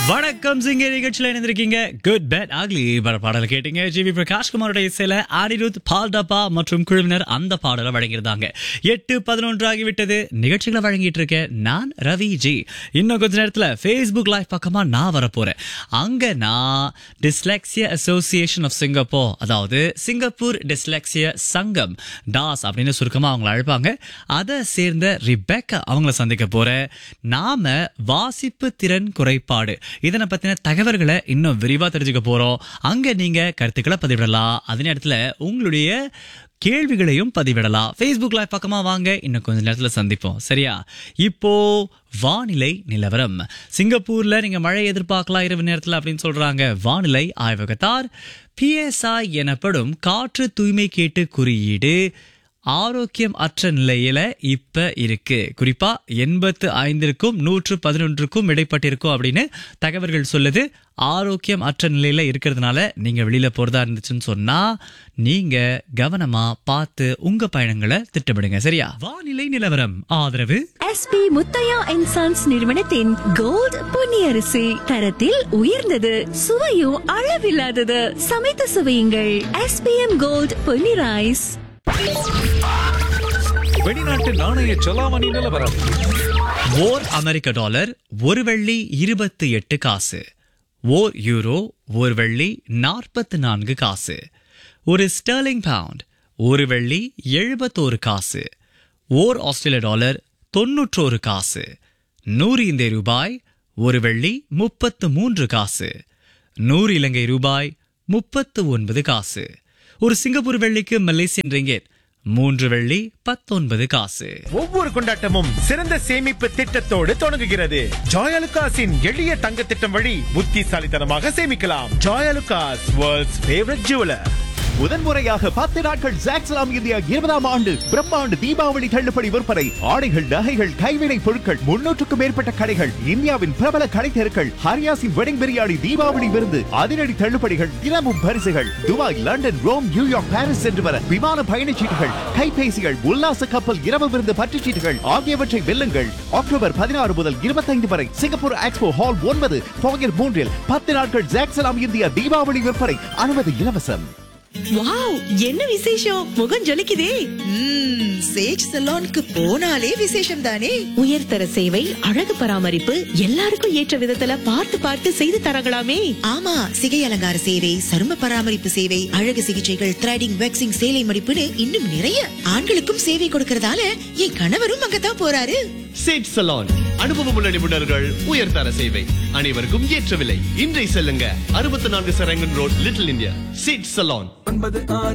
வணக்கம் சிங்க நிகழ்ச்சியில் இணைந்திருக்கீங்க குட் பேட் ஆக்லி பாடலை கேட்டீங்க ஜி வி பிரகாஷ் குமாரோட இசையில அனிருத் பால் டப்பா மற்றும் குழுவினர் அந்த பாடலை வழங்கியிருந்தாங்க எட்டு பதினொன்று ஆகிவிட்டது நிகழ்ச்சிகளை வழங்கிட்டு இருக்கேன் நான் ரவி ஜி இன்னும் கொஞ்ச நேரத்தில் ஃபேஸ்புக் லைவ் பக்கமா நான் வரப்போறேன் அங்க நான் டிஸ்லெக்சியா அசோசியேஷன் ஆஃப் சிங்கப்பூர் அதாவது சிங்கப்பூர் டிஸ்லெக்சியா சங்கம் டாஸ் அப்படின்னு சுருக்கமா அவங்கள அழைப்பாங்க அதை சேர்ந்த ரிபெக்கா அவங்கள சந்திக்க போறேன் நாம வாசிப்பு திறன் குறைபாடு இதனை பத்தின தகவல்களை இன்னும் விரிவா தெரிஞ்சுக்க போறோம் அங்க நீங்க கருத்துக்களை பதிவிடலாம் அதே நேரத்துல உங்களுடைய கேள்விகளையும் பதிவிடலாம் ஃபேஸ்புக் லைவ் பக்கமா வாங்க இன்னும் கொஞ்ச நேரத்துல சந்திப்போம் சரியா இப்போ வானிலை நிலவரம் சிங்கப்பூர்ல நீங்க மழை எதிர்பார்க்கலாம் இரவு நேரத்துல அப்படின்னு சொல்றாங்க வானிலை ஆய்வகத்தார் பிஎஸ்ஐ எனப்படும் காற்று தூய்மை கேட்டு குறியீடு ஆரோக்கியம் அற்ற நிலையில இப்ப இருக்கு குறிப்பா எண்பத்து ஐந்திற்கும் நூற்று பதினொன்றுக்கும் இடைப்பட்டிருக்கும் அப்படின்னு தகவல்கள் சொல்லுது ஆரோக்கியம் அற்ற நிலையில இருக்கிறதுனால நீங்க வெளியில போறதா இருந்துச்சுன்னு சொன்னா நீங்க கவனமா பார்த்து உங்க பயணங்களை திட்டமிடுங்க சரியா வானிலை நிலவரம் ஆதரவு எஸ்பி முத்தையா அண்ட் சன்ஸ் நிறுவனத்தின் கோல்ட் பொன்னியரிசி தரத்தில் உயர்ந்தது சுவையும் அளவில்லாதது சமைத்து சுவையுங்கள் எஸ்பிஎம் கோல்ட் பொன்னி ரைஸ் வெளிநாட்டு நாணய செலாவணி நிலவரம் ஓர் அமெரிக்க டாலர் ஒரு வெள்ளி இருபத்தி எட்டு காசு ஓர் யூரோ ஒரு வெள்ளி நாற்பத்து நான்கு காசு ஒரு ஸ்டெர்லிங் பவுண்ட் ஒரு வெள்ளி எழுபத்தோரு காசு ஓர் ஆஸ்திரேலிய டாலர் தொன்னூற்றோரு காசு நூறு இந்திய ரூபாய் ஒரு வெள்ளி முப்பத்து மூன்று காசு நூறு இலங்கை ரூபாய் முப்பத்து ஒன்பது காசு ஒரு சிங்கப்பூர் வெள்ளிக்கு மலேசியன் ரிங்கெட் மூன்று வெள்ளி பத்தொன்பது காசு ஒவ்வொரு கொண்டாட்டமும் சிறந்த சேமிப்பு திட்டத்தோடு தொடங்குகிறது ஜாயலுகாஸின் எளிய தங்க திட்டம் வழி புத்திசாலித்தனமாக சேமிக்கலாம் ஜாயலுகாஸ் வேர்ல்ட்ஸ் ஃபேவரட் ஜுவலர் முதன்முறையாக பத்து நாட்கள் ஜாக்ஸ்லாம் இந்தியா இருபதாம் ஆண்டு பிரம்மாண்டு தீபாவளி தள்ளுபடி விற்பனை ஆடைகள் நகைகள் கைவினை பொருட்கள் முன்னூற்றுக்கும் மேற்பட்ட கடைகள் இந்தியாவின் பிரபல கடை தெருக்கள் ஹரியாசின் வெடிங் பிரியாணி தீபாவளி விருந்து அதிரடி தள்ளுபடிகள் தினமும் பரிசுகள் Dubai London Rome New York Paris சென்று வர விமான பயணச்சீட்டுகள் கைபேசிகள் உல்லாச கப்பல் இரவு விருந்து பற்றுச்சீட்டுகள் ஆகியவற்றை வெல்லுங்கள் அக்டோபர் பதினாறு முதல் இருபத்தைந்து வரை சிங்கப்பூர் எக்ஸ்போ ஹால் ஒன்பது போகர் மூன்றில் பத்து நாட்கள் ஜாக்ஸ்லாம் இந்தியா தீபாவளி விற்பனை அனுமதி இலவசம் வாவ் என்ன விசேஷம் முகம் ஜொலிக்குதே ம்ம், சேஜ் சலோனுக்கு போனாலே விசேஷம் தானே உயர்தர சேவை அழகு பராமரிப்பு எல்லாருக்கும் ஏற்ற விதத்துல பார்த்து பார்த்து செய்து தரங்களாமே ஆமா சிகை அலங்கார சேவை சரும பராமரிப்பு சேவை அழகு சிகிச்சைகள் த்ரெடிங் வேக்சிங் சேலை மடிப்புன்னு இன்னும் நிறைய ஆண்களுக்கும் சேவை கொடுக்கறதால என் கணவரும் அங்கதான் போறாரு சேட் சலான் அனுபவமுள்ள நிபுணர்கள் உயர்தர சேவை அனைவருக்கும் ஏற்ற விலை இன்றை செல்லுங்க அறுபத்தி நான்கு சரங்கன் ரோட் லிட்டில் இந்தியா சேட் சலான் ஒன்பது ஆறு